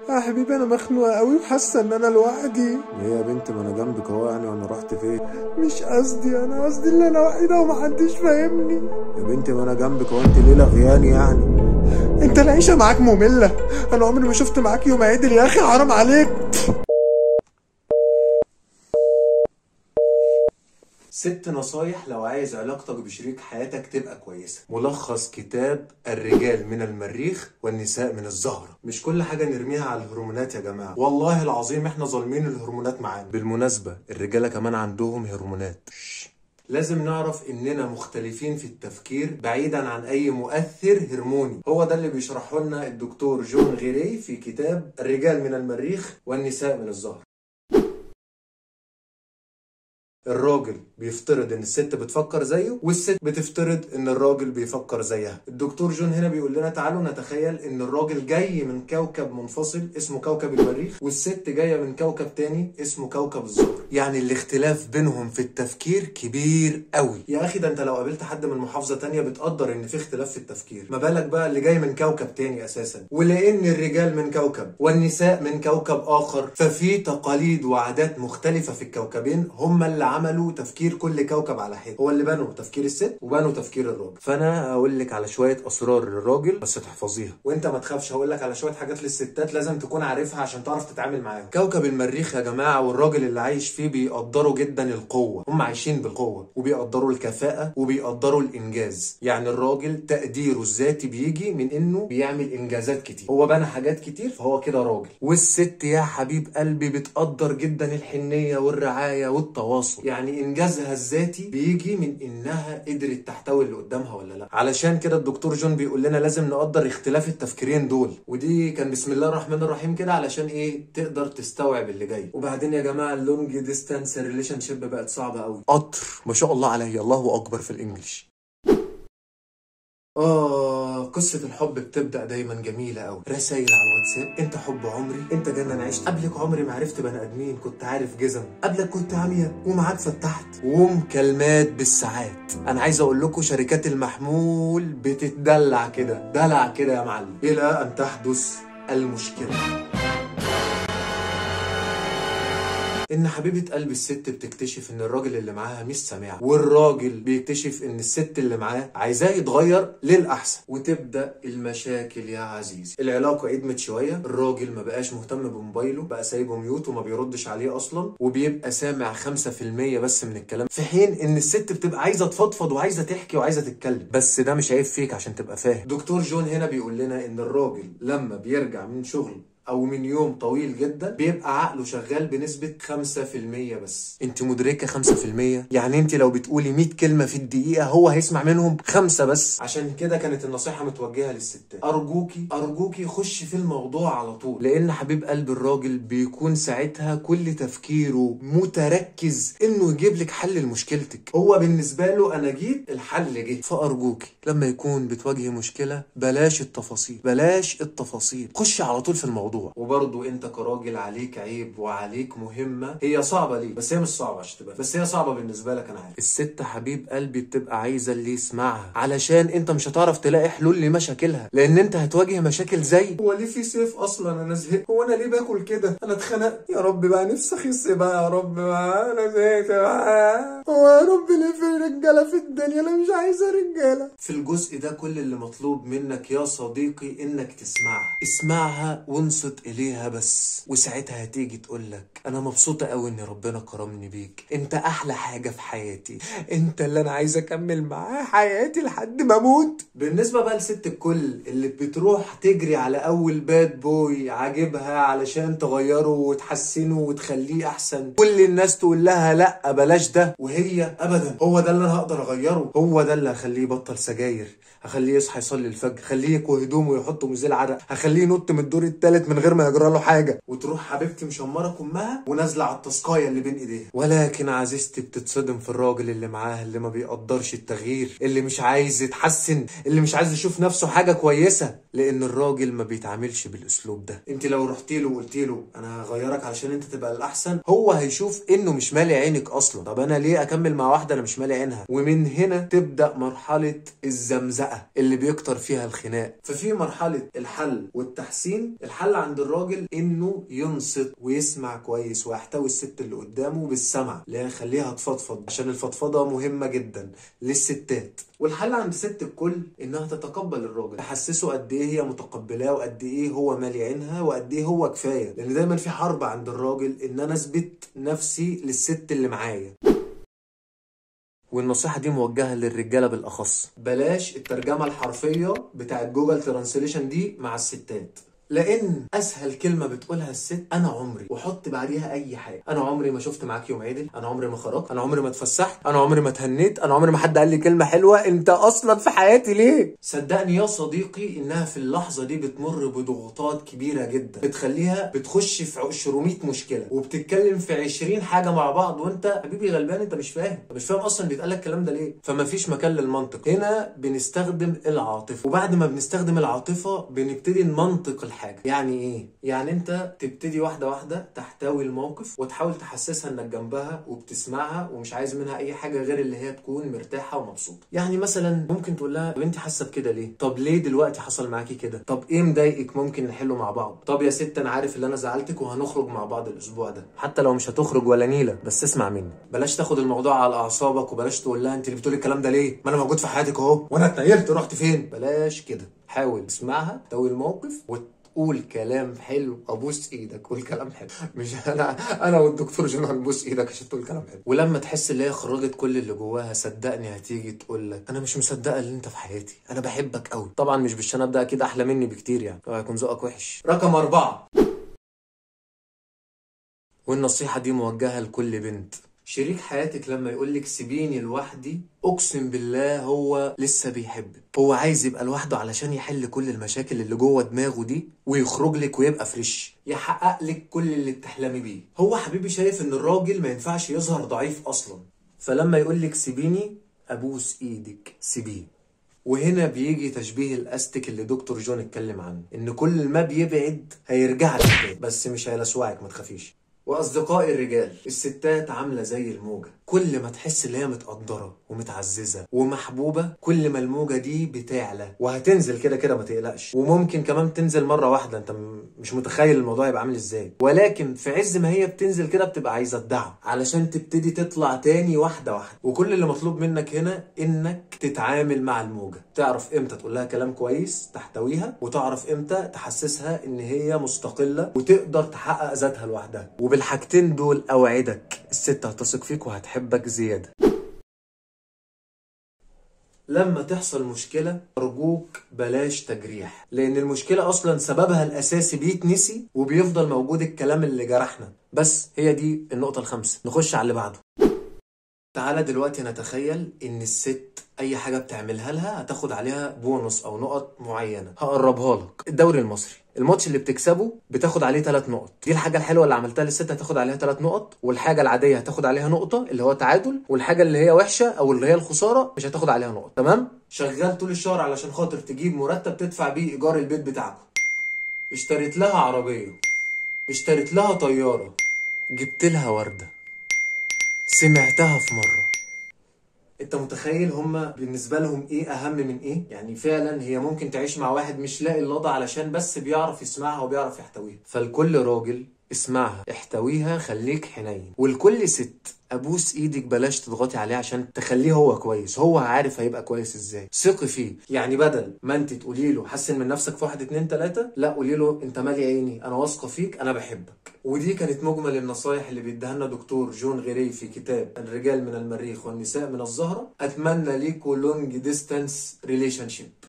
يا حبيبي انا مخنوقه قوي وحاسه ان انا لوحدي ايه يا بنت ما انا جنبك اهو يعني وانا رحت فين مش قصدي انا قصدي ان انا وحيده ومحدش فاهمني يا بنتي ما انا جنبك اهو انت ليه لغياني يعني انت العيشه معاك ممله انا عمري ما شفت معاك يوم عدل يا اخي حرام عليك ست نصايح لو عايز علاقتك بشريك حياتك تبقى كويسة ملخص كتاب الرجال من المريخ والنساء من الزهرة مش كل حاجة نرميها على الهرمونات يا جماعة والله العظيم احنا ظالمين الهرمونات معانا بالمناسبة الرجالة كمان عندهم هرمونات لازم نعرف اننا مختلفين في التفكير بعيدا عن اي مؤثر هرموني هو ده اللي بيشرحه لنا الدكتور جون غيري في كتاب الرجال من المريخ والنساء من الزهر الراجل بيفترض ان الست بتفكر زيه والست بتفترض ان الراجل بيفكر زيها الدكتور جون هنا بيقول لنا تعالوا نتخيل ان الراجل جاي من كوكب منفصل اسمه كوكب المريخ والست جايه من كوكب تاني اسمه كوكب الزهر يعني الاختلاف بينهم في التفكير كبير قوي يا اخي ده انت لو قابلت حد من محافظه تانية بتقدر ان في اختلاف في التفكير ما بالك بقى اللي جاي من كوكب تاني اساسا ولان الرجال من كوكب والنساء من كوكب اخر ففي تقاليد وعادات مختلفه في الكوكبين هم اللي عملوا تفكير كل كوكب على حده هو اللي بنوا تفكير الست وبنوا تفكير الراجل فانا اقول لك على شويه اسرار للراجل بس تحفظيها وانت ما تخافش هقول لك على شويه حاجات للستات لازم تكون عارفها عشان تعرف تتعامل معاهم كوكب المريخ يا جماعه والراجل اللي عايش فيه بيقدروا جدا القوه هم عايشين بالقوه وبيقدروا الكفاءه وبيقدروا الانجاز يعني الراجل تقديره الذاتي بيجي من انه بيعمل انجازات كتير هو بنى حاجات كتير فهو كده راجل والست يا حبيب قلبي بتقدر جدا الحنيه والرعايه والتواصل يعني انجازها الذاتي بيجي من انها قدرت تحتوي اللي قدامها ولا لا علشان كده الدكتور جون بيقول لنا لازم نقدر اختلاف التفكيرين دول ودي كان بسم الله الرحمن الرحيم كده علشان ايه تقدر تستوعب اللي جاي وبعدين يا جماعه اللونج ديستانس ريليشن شيب بقت صعبه قوي قطر ما شاء الله عليه الله اكبر في الانجليش آه قصة الحب بتبدأ دايما جميلة أوي رسايل على الواتساب أنت حب عمري أنت جنة أنا عشت قبلك عمري ما عرفت بني آدمين كنت عارف جزم قبلك كنت عمية ومعاك فتحت ومكالمات بالساعات أنا عايز أقول لكم شركات المحمول بتتدلع كده دلع كده يا معلم إلى أن تحدث المشكلة ان حبيبه قلب الست بتكتشف ان الراجل اللي معاها مش سامعها والراجل بيكتشف ان الست اللي معاه عايزاه يتغير للاحسن وتبدا المشاكل يا عزيزي العلاقه ادمت شويه الراجل ما بقاش مهتم بموبايله بقى سايبه ميوت وما بيردش عليه اصلا وبيبقى سامع 5% بس من الكلام في حين ان الست بتبقى عايزه تفضفض وعايزه تحكي وعايزه تتكلم بس ده مش عيب فيك عشان تبقى فاهم دكتور جون هنا بيقول لنا ان الراجل لما بيرجع من شغل او من يوم طويل جدا بيبقى عقله شغال بنسبة 5% بس انت مدركة 5% يعني انت لو بتقولي 100 كلمة في الدقيقة هو هيسمع منهم خمسة بس عشان كده كانت النصيحة متوجهة للستات ارجوكي ارجوكي خش في الموضوع على طول لان حبيب قلب الراجل بيكون ساعتها كل تفكيره متركز انه يجيب لك حل لمشكلتك هو بالنسبة له انا جيت الحل جه فارجوكي لما يكون بتواجهي مشكلة بلاش التفاصيل بلاش التفاصيل خش على طول في الموضوع الموضوع وبرضه انت كراجل عليك عيب وعليك مهمه هي صعبه ليك بس هي مش صعبه عشان تبقى بس هي صعبه بالنسبه لك انا عارف الست حبيب قلبي بتبقى عايزه اللي يسمعها علشان انت مش هتعرف تلاقي حلول لمشاكلها لان انت هتواجه مشاكل زي هو ليه في سيف اصلا انا زهقت هو انا ليه باكل كده انا اتخنقت يا رب بقى نفسي اخس بقى يا رب بقى انا زهقت بقى هو يا رب ليه في رجاله في الدنيا انا مش عايزه رجاله في الجزء ده كل اللي مطلوب منك يا صديقي انك تسمعها اسمعها وانصت اليها بس وساعتها هتيجي تقولك انا مبسوطه قوي ان ربنا كرمني بيك انت احلى حاجه في حياتي انت اللي انا عايزه اكمل معاه حياتي لحد ما اموت بالنسبه بقى لست الكل اللي بتروح تجري على اول باد بوي عاجبها علشان تغيره وتحسنه وتخليه احسن كل الناس تقول لها لا بلاش ده وهي ابدا هو ده اللي انا هقدر اغيره هو ده اللي هخليه يبطل سجاير هخليه يصحى يصلي الفجر هخليه يكوي هدومه ويحط مزيل عرق هخليه ينط من الدور التالت من غير ما يجرى له حاجه وتروح حبيبتي مشمره كمها ونازله على التسقايه اللي بين ايديها ولكن عزيزتي بتتصدم في الراجل اللي معاها اللي ما بيقدرش التغيير اللي مش عايز يتحسن اللي مش عايز يشوف نفسه حاجه كويسه لان الراجل ما بيتعاملش بالاسلوب ده انت لو رحتي له وقلت له انا هغيرك علشان انت تبقى الاحسن هو هيشوف انه مش مالي عينك اصلا طب انا ليه اكمل مع واحده انا مش مالي عينها ومن هنا تبدا مرحله الزمزقه اللي بيكتر فيها الخناق ففي مرحله الحل والتحسين الحل عند الراجل انه ينصت ويسمع كويس ويحتوي الست اللي قدامه بالسمع اللي هي يخليها تفضفض عشان الفضفضه مهمه جدا للستات والحل عند ست الكل انها تتقبل الراجل تحسسه قد ايه هي متقبلاه وقد ايه هو مالي عينها وقد ايه هو كفايه لان دايما في حرب عند الراجل ان انا اثبت نفسي للست اللي معايا والنصيحة دي موجهة للرجالة بالأخص بلاش الترجمة الحرفية بتاعت جوجل ترانسليشن دي مع الستات لان اسهل كلمه بتقولها الست انا عمري وحط بعديها اي حاجه انا عمري ما شفت معاك يوم عدل انا عمري ما خرجت انا عمري ما اتفسحت انا عمري ما اتهنيت انا عمري ما حد قال لي كلمه حلوه انت اصلا في حياتي ليه صدقني يا صديقي انها في اللحظه دي بتمر بضغوطات كبيره جدا بتخليها بتخش في 200 مشكله وبتتكلم في 20 حاجه مع بعض وانت حبيبي غلبان انت مش فاهم انت مش فاهم اصلا بيتقال لك الكلام ده ليه فما فيش مكان للمنطق هنا بنستخدم العاطفه وبعد ما بنستخدم العاطفه بنبتدي نمنطق الحاجه يعني ايه يعني انت تبتدي واحده واحده تحتوي الموقف وتحاول تحسسها انك جنبها وبتسمعها ومش عايز منها اي حاجه غير اللي هي تكون مرتاحه ومبسوطه يعني مثلا ممكن تقول لها طب انت حاسه بكده ليه طب ليه دلوقتي حصل معاكي كده طب ايه مضايقك ممكن نحله مع بعض طب يا ست انا عارف ان انا زعلتك وهنخرج مع بعض الاسبوع ده حتى لو مش هتخرج ولا نيله بس اسمع مني بلاش تاخد الموضوع على اعصابك وبلاش تقول لها انت اللي بتقولي الكلام ده ليه ما انا موجود في حياتك اهو وانا اتنيلت رحت فين بلاش كده حاول تسمعها تحتوي الموقف وت قول كلام حلو ابوس ايدك قول كلام حلو مش انا انا والدكتور جون هنبوس ايدك عشان تقول كلام حلو ولما تحس ان هي خرجت كل اللي جواها صدقني هتيجي تقول لك انا مش مصدقه ان انت في حياتي انا بحبك قوي طبعا مش بالشنب ده اكيد احلى مني بكتير يعني هيكون ذوقك وحش رقم أربعة والنصيحة دي موجهة لكل بنت شريك حياتك لما يقولك سيبيني لوحدي اقسم بالله هو لسه بيحبك هو عايز يبقى لوحده علشان يحل كل المشاكل اللي جوه دماغه دي ويخرج لك ويبقى فريش يحقق لك كل اللي بتحلمي بيه هو حبيبي شايف ان الراجل ما ينفعش يظهر ضعيف اصلا فلما يقولك سيبيني ابوس ايدك سيبيه وهنا بيجي تشبيه الاستك اللي دكتور جون اتكلم عنه ان كل ما بيبعد هيرجع لك تاني بس مش هيلسوعك ما تخافيش واصدقائي الرجال الستات عامله زي الموجه كل ما تحس ان هي متقدره ومتعززه ومحبوبه كل ما الموجه دي بتعلى وهتنزل كده كده ما تقلقش وممكن كمان تنزل مره واحده انت م- مش متخيل الموضوع يبقى عامل ازاي ولكن في عز ما هي بتنزل كده بتبقى عايزه تدعم علشان تبتدي تطلع تاني واحده واحده وكل اللي مطلوب منك هنا انك تتعامل مع الموجه تعرف امتى تقول لها كلام كويس تحتويها وتعرف امتى تحسسها ان هي مستقله وتقدر تحقق ذاتها لوحدها وبالحاجتين دول اوعدك الست هتثق فيك وهتحبك زياده لما تحصل مشكلة أرجوك بلاش تجريح لأن المشكلة أصلا سببها الأساسي بيتنسي وبيفضل موجود الكلام اللي جرحنا بس هي دي النقطة الخامسة نخش على اللي بعده تعالى دلوقتي نتخيل ان الست اي حاجه بتعملها لها هتاخد عليها بونص او نقط معينه هقربها لك الدوري المصري الماتش اللي بتكسبه بتاخد عليه ثلاث نقط دي الحاجه الحلوه اللي عملتها للست هتاخد عليها ثلاث نقط والحاجه العاديه هتاخد عليها نقطه اللي هو تعادل والحاجه اللي هي وحشه او اللي هي الخساره مش هتاخد عليها نقط تمام شغال طول الشهر علشان خاطر تجيب مرتب تدفع بيه ايجار البيت بتاعكم اشتريت لها عربيه اشتريت لها طياره جبت لها ورده سمعتها في مرة انت متخيل هما بالنسبة لهم ايه اهم من ايه يعني فعلا هي ممكن تعيش مع واحد مش لاقي اللضا علشان بس بيعرف يسمعها وبيعرف يحتويها فالكل راجل اسمعها احتويها خليك حنين والكل ست ابوس ايدك بلاش تضغطي عليه عشان تخليه هو كويس هو عارف هيبقى كويس ازاي ثقي فيه يعني بدل ما انت تقولي له حسن من نفسك في واحد اتنين تلاته لا قولي له انت مالي عيني انا واثقه فيك انا بحبك ودي كانت مجمل النصايح اللي بيديها لنا دكتور جون غيري في كتاب الرجال من المريخ والنساء من الزهره اتمنى ليكوا لونج ديستانس ريليشن شيب